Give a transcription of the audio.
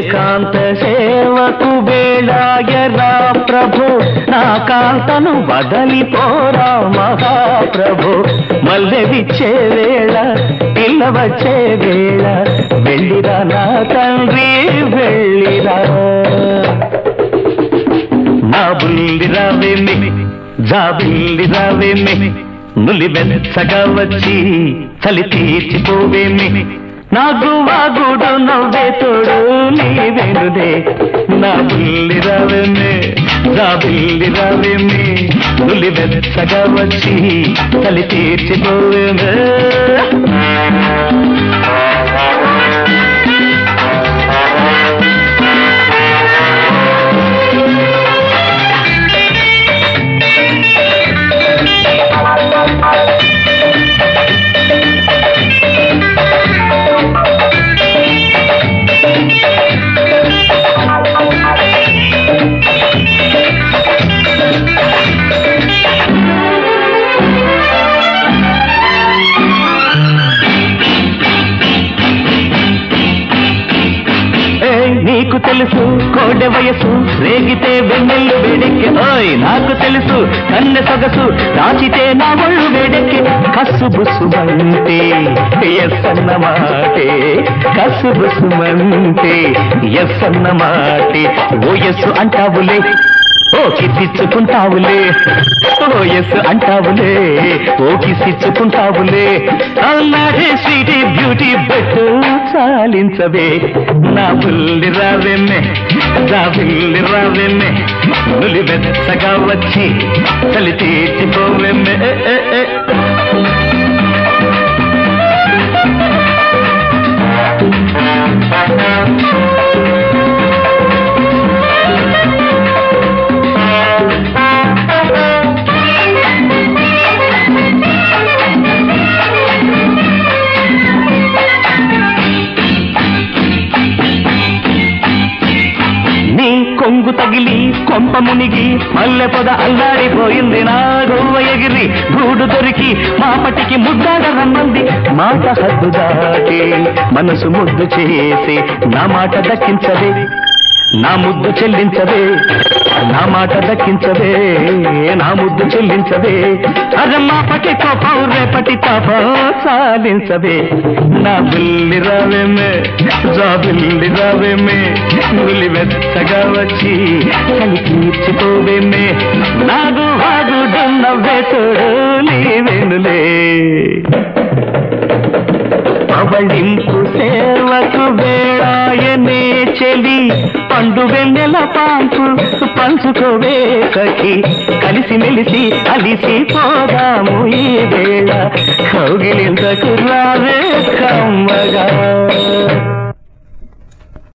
ఏకాంత సేవకు వేళాయరా ప్రభు నా కాంతను వదలిపోరా మహాప్రభు మల్లె విచ్చే వేళ పిల్ల వచ్చే వేళ వెళ్ళిరా నా తండ్రి వెళ్ళిరా నా బుల్లి రావేమి జాబిల్లి రావేమి నులి వెచ్చగా వచ్చి చలి తీర్చిపోవేమి నా గువాగుడు నవ్వే తోడు నీవేనుదే నా బుల్లి రావేమి జాబిల్లి రావేమి నులి వెచ్చగా వచ్చి చలి తీర్చిపోవేమి ఏయ్, నీకు తెలుసు కోడె వయసు రేగితే వెన్నెల్లు వేడెక్కి ఓయ్ నాకు తెలుసు కన్నె సొగసు దాచితే నా ఒళ్ళు వేడెక్కి కస్సు బుస్సుమంటే ఎస్ అన్న మాటే కస్సు బుస్సుమంటే ఎస్ అన్న మాటే ఓ ఎస్ అంటావులే ఓ కిసిచ్చుకుంటావులే ఓ ఎస్ అంటావులే ఓ కిసిచ్చుకుంటావులే అల్లాడే స్వీటీ బ్యూటీ బెట్టు చాలించవే నా బుల్లి రావెమ్మె నా బుల్లి రావెమ్మె నులి వెచ్చగా వచ్చి చలి తీర్చిపోవెమ్మె ఏ, ఏ, ఏ. నీ కొంగు తగిలి కొంప మునిగి మల్లె పొద అల్లాడిపోయింది నా గోవ ఎగిరి గూడు దొరికి మాపటికి ముద్దాడ రమ్మంది మాట హద్దు దాటి మనసు ముద్దు చేసి నా మాట దక్కించదే నా ముద్దు చెల్లించదే నా మాట దక్కించదే నా ముద్దు చెల్లించదే అరే మాపటి కోపం రేపటి తాపం సాధించదే నా బిల్లి రావేమే జా బిల్లి రావేమే నులి వెచ్చగా వచ్చి చలి తీర్చిపోవేమే నాగు వాగుడు నవ్వే తోడు నీవేనులే పవళింపు సేవకు వేళాయనే చెలి పండు వెన్నెల పాంపు పంచుకోవే సఖి కలిసి మెలిసి అలిసి పోదాము ఈ వేళ కౌగిలింతకు రావే కమ